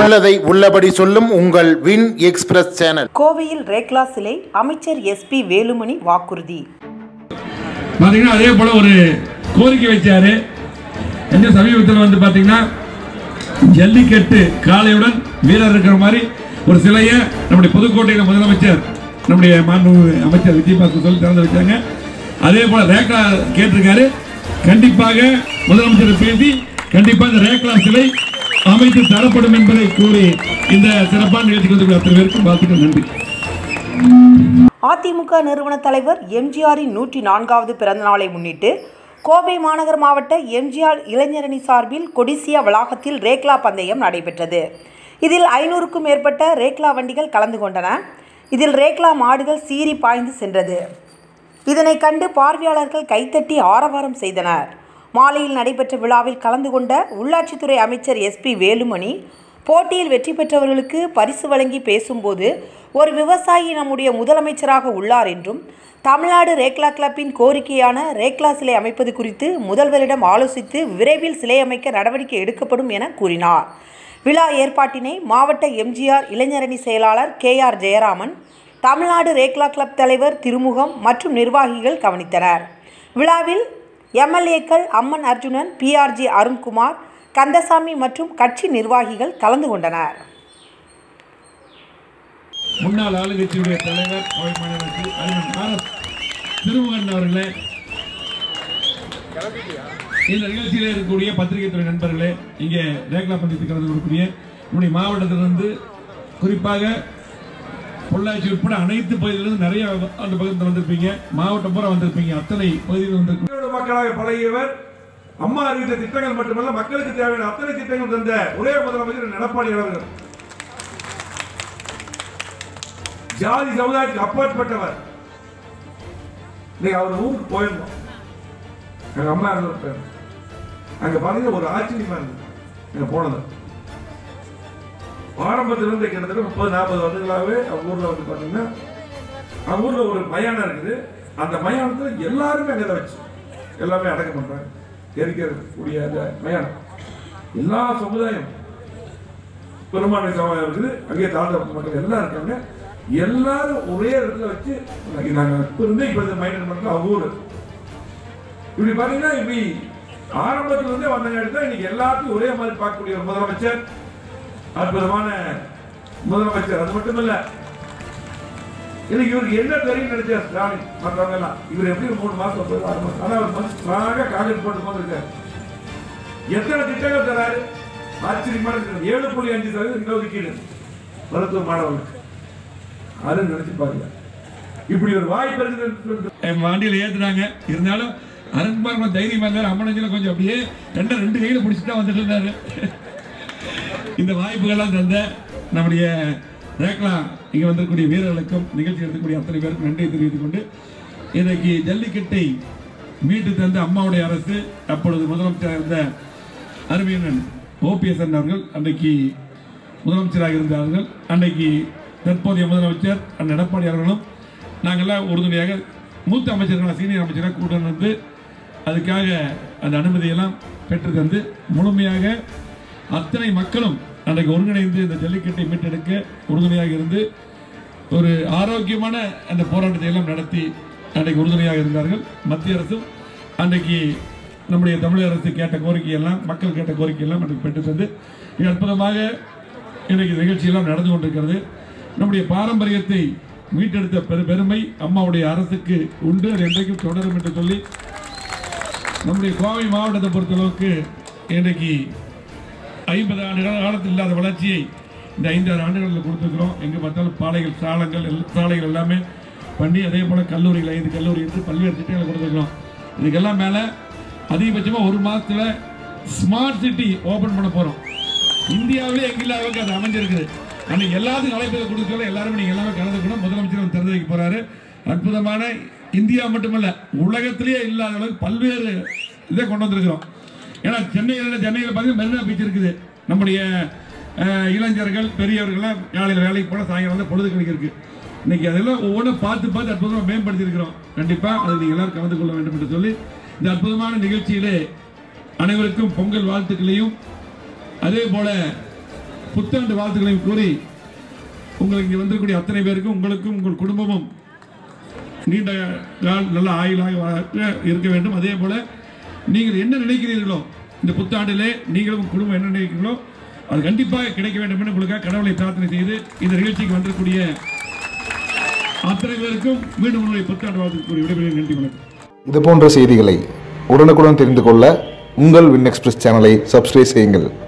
உள்ளதை உள்ளபடி சொல்லும் உங்கள் வின் எக்ஸ்பிரஸ் சேனல் கோவையில் ரேக்லா சிலை அமைச்சர் எஸ்பி வேலுமணி வாக்குறுதி பாத்தீங்கன்னா அதே போல ஒரு கோரிக்கை வச்சாரு என்ன சமீபத்தில் வந்து பாத்தீங்கன்னா ஜல்லிக்கட்டு காளையுடன் வீரர் இருக்கிற மாதிரி ஒரு சிலையை நம்முடைய புதுக்கோட்டையில் முதலமைச்சர் நம்முடைய மாண்பு அமைச்சர் விஜயபாஸ்கர் சொல்லி திறந்து வச்சாங்க அதே போல ரேக்லா கேட்டிருக்காரு கண்டிப்பாக முதலமைச்சர் பேசி கண்டிப்பாக இந்த ரேக்லா சிலை அமைத்து தரப்படும் என்பதை கூறி இந்த சிறப்பான நிகழ்ச்சிக்கு வந்து அத்தனை பேருக்கும் வாழ்த்துக்கள் நன்றி அதிமுக நிறுவன தலைவர் எம்ஜிஆரின் நூற்றி நான்காவது பிறந்தநாளை முன்னிட்டு கோவை மாநகர் மாவட்ட எம்ஜிஆர் இளைஞரணி சார்பில் கொடிசியா வளாகத்தில் ரேக்லா பந்தயம் நடைபெற்றது இதில் ஐநூறுக்கும் மேற்பட்ட ரேக்லா வண்டிகள் கலந்து கொண்டன இதில் ரேக்லா மாடுகள் சீறி பாய்ந்து சென்றது இதனை கண்டு பார்வையாளர்கள் கைத்தட்டி ஆரவாரம் செய்தனர் மாலையில் நடைபெற்ற விழாவில் கலந்து கொண்ட உள்ளாட்சித்துறை அமைச்சர் எஸ்பி வேலுமணி போட்டியில் வெற்றி பெற்றவர்களுக்கு பரிசு வழங்கி பேசும்போது ஒரு விவசாயி நம்முடைய முதலமைச்சராக உள்ளார் என்றும் தமிழ்நாடு ரேக்லா கிளப்பின் கோரிக்கையான ரேக்லா சிலை அமைப்பது குறித்து முதல்வரிடம் ஆலோசித்து விரைவில் சிலை அமைக்க நடவடிக்கை எடுக்கப்படும் என கூறினார் விழா ஏற்பாட்டினை மாவட்ட எம்ஜிஆர் இளைஞரணி செயலாளர் K R Jayaraman Tamil Nadu Rekla club தலைவர் திருமுகம் மற்றும் நிர்வாகிகள் கவனித்தனர் விழாவில் எம்எல்ஏக்கள் அம்மன் அர்ஜுனன் பிஆர்ஜி அருண்குமார் கந்தசாமி மற்றும் கட்சி நிர்வாகிகள் கலந்து கொண்டனர் முன்னாள் ஆளுங்கட்சியுடைய தலைவர் கோவை மாநகராட்சி அருண் ஆர் எஸ் திருமுகன் அவர்களே இந்த நிகழ்ச்சியில் இருக்கக்கூடிய பத்திரிகை துறை நண்பர்களே இங்கே ரேக்லா பந்தயத்துக்கு கலந்து கொள்ளக்கூடிய நம்முடைய மாவட்டத்திலிருந்து குறிப்பாக பொள்ளாச்சி உட்பட அனைத்து பகுதிகளிலிருந்து நிறைய அந்த பகுதியில் வந்திருப்பீங்க மாவட்டம் பூரா வந்திருப்பீங்க அத்தனை பகுதியில் வந்திருக்கும் தமிழ்நாடு மக்களாக பழகியவர் அம்மா அறிவித்த திட்டங்கள் மட்டுமல்ல மக்களுக்கு தேவையான அத்தனை திட்டங்கள் தந்த ஒரே முதலமைச்சர் எடப்பாடி அவர்கள் ஜாதி சமுதாயத்துக்கு அப்பாற்பட்டவர் இன்னைக்கு அவர் ஊருக்கு போயிருந்தோம் எங்க அம்மா இருந்த அங்க பாத்தீங்கன்னா ஒரு ஆச்சரியமா இருந்தது அங்க போனது ஆரம்பத்துல இருந்து கிட்டத்தட்ட முப்பது நாற்பது வருடங்களாகவே அவங்க ஊர்ல வந்து பாத்தீங்கன்னா அவங்க ஊர்ல ஒரு மயானம் இருக்குது அந்த மயானத்துல எல்லாருமே அங்கே தான் வச்சு எல்லாமே அடக்கம் பண்றாங்க எரிக்கக்கூடிய அந்த மயானம் எல்லா சமுதாயம் பெரும்பான்மை சமுதாயம் இருக்குது அங்கே தாழ்ந்த மக்கள் எல்லாம் இருக்காங்க எல்லாரும் ஒரே இடத்துல வச்சு நாங்க இப்ப இருந்து இப்ப இந்த மைண்ட் பண்றோம் அவங்க ஊரு இப்படி பாத்தீங்கன்னா இப்படி ஆரம்பத்துல இருந்தே வந்தங்க தான் இன்னைக்கு எல்லாத்தையும் ஒரே மாதிரி பார்க்கக்கூடிய ஒரு முதலமைச்சர் அற்புதமான முதலமைச்சர் அது மட்டும் இல்ல இன்னைக்கு இவருக்கு என்ன தெரியும் நினைச்சா ஸ்டாலின் மற்றவங்க எல்லாம் இவர் எப்படி ஒரு மூணு மாசம் ஒரு ஆறு மாசம் ஆனா அவர் மனசு ஸ்ட்ராங்கா காலேஜ் போட்டு போந்திருக்காரு எத்தனை திட்டங்கள் தராரு ஆச்சரியமான திட்டம். ஏழு புள்ளி அஞ்சு சதவீதம் இடஒதுக்கீடு மருத்துவ மாணவர்களுக்கு அது நினைச்சு பாருங்க இப்படி ஒரு வாய்ப்பு இருக்குது என் வண்டியில் ஏத்துனாங்க இருந்தாலும் அருண்குமார் கொஞ்சம் தைரியமா இருந்தாரு அம்மனஞ்சில கொஞ்சம் அப்படியே ரெண்டு ரெண்டு கையில பிடிச்சிட்டு தான் வந்துட்டு இருந்தாரு இந்த வாய்ப்புகள்லாம் தந்த நம்முடைய ரேக்லா இங்க வந்திருக்கக்கூடிய வீரர்களுக்கும் நிகழ்ச்சி எடுக்கக்கூடிய அத்தனை பேருக்கும் நன்றி தெரிவித்துக் கொண்டு இன்றைக்கு ஜல்லிக்கட்டை மீட்டு தந்த அம்மாவுடைய அரசு அப்பொழுது முதலமைச்சராக இருந்த அருமையண்ணன் ஓபிஎஸ் அவர்கள் அன்றைக்கு முதலமைச்சராக இருந்தார்கள் அன்றைக்கு தற்போதைய முதலமைச்சர் அண்ணன் எடப்பாடி அவர்களும் நாங்கள்லாம் உறுதுணையாக மூத்த அமைச்சர்கள் சீனியர் அமைச்சராக கூட்டம் வந்து அதுக்காக அந்த அனுமதியெல்லாம் பெற்று தந்து முழுமையாக அத்தனை மக்களும் அன்றைக்கு ஒருங்கிணைந்து இந்த ஜல்லிக்கட்டை மீட்டெடுக்க உறுதுணையாக இருந்து ஒரு ஆரோக்கியமான அந்த போராட்டத்தை எல்லாம் நடத்தி அன்றைக்கு உறுதுணையாக இருந்தார்கள் மத்திய அரசும் அன்றைக்கு நம்முடைய தமிழக அரசு கேட்ட கோரிக்கையெல்லாம் மக்கள் கேட்ட கோரிக்கையெல்லாம் அன்றைக்கு பெற்று தந்து மிக அற்புதமாக இன்றைக்கு நிகழ்ச்சியெல்லாம் நடந்து கொண்டிருக்கிறது நம்முடைய பாரம்பரியத்தை மீட்டெடுத்த பெரு பெருமை அம்மாவுடைய அரசுக்கு உண்டு அது என்றைக்கும் தொடரும் என்று சொல்லி நம்முடைய கோவை மாவட்டத்தை பொறுத்தளவுக்கு இன்றைக்கு ஐம்பது ஆண்டு கால காலத்தில் இல்லாத வளர்ச்சியை இந்த ஐந்து ஆறு ஆண்டுகளில் கொடுத்துருக்குறோம் எங்கே பார்த்தாலும் பாலைகள் சாலங்கள் எல்லா- சாலைகள் எல்லாமே பண்ணி அதே போல் கல்லூரிகள் ஐந்து கல்லூரி என்று பல்வேறு திட்டங்களை கொடுத்துருக்குறோம் இதுக்கெல்லாம் மேலே அதிகபட்சமாக ஒரு மாதத்துல ஸ்மார்ட் சிட்டி ஓப்பன் பண்ண போகிறோம் இந்தியாவிலே எங்க இல்லாத அளவுக்கு அது அமைஞ்சிருக்குது அன்னைக்கு எல்லாத்துக்கும் அழைப்பதை கொடுக்கல எல்லாருமே நீங்க எல்லாமே கலந்துக்கணும் முதலமைச்சர் வந்து திறந்து வைக்க போறாரு அற்புதமான இந்தியா மட்டுமல்ல உலகத்திலேயே இல்லாத அளவுக்கு பல்வேறு இதை கொண்டு வந்திருக்கிறோம் ஏன்னா சென்னையில் சென்னையில் பார்த்தீங்கன்னா மெரினா பீச் இருக்குது நம்முடைய அஹ், இளைஞர்கள் பெரியவர்கள்லாம் காலையில் வேலைக்கு போனால் சாயங்காலம் வந்து பொழுது கிடைக்கிறதுக்கு இன்னைக்கு அதெல்லாம் ஒவ்வொன்றும் பார்த்து பார்த்து அற்புதமாக மேம்படுத்தி இருக்கிறோம் கண்டிப்பாக அதை நீங்கள் எல்லாரும் கலந்து கொள்ள வேண்டும் என்று சொல்லி இந்த அற்புதமான நிகழ்ச்சியிலே அனைவருக்கும் பொங்கல் வாழ்த்துக்களையும் அதே போல புத்தாண்டு வாழ்த்துக்களையும் கூறி உங்களுக்கு இங்கே வந்திருக்கக்கூடிய அத்தனை பேருக்கும் உங்களுக்கும் உங்கள் குடும்பமும் நீண்ட நாள் நல்ல ஆயுளாக வாழ இருக்க வேண்டும் அதே போல நீங்கள் என்ன நினைக்கிறீர்களோ இந்த புத்தாண்டிலே நீங்களும் உங்கள் குடும்பம் என்ன நினைக்கிறீர்களோ அது கண்டிப்பாக கிடைக்க வேண்டும் என்று உங்களுக்காக கடவுளை பிரார்த்தனை செய்து இந்த நிகழ்ச்சிக்கு வந்திருக்கக்கூடிய அத்தனை பேருக்கும் மீண்டும் உங்களை புத்தாண்டு வாழ்த்து கூறி விடைபெறுகிறேன் நன்றி வணக்கம் இது போன்ற செய்திகளை உடனுக்குடன் தெரிந்து கொள்ள உங்கள் வின் எக்ஸ்பிரஸ் சேனலை சப்ஸ்கிரைப் செய்யுங்கள்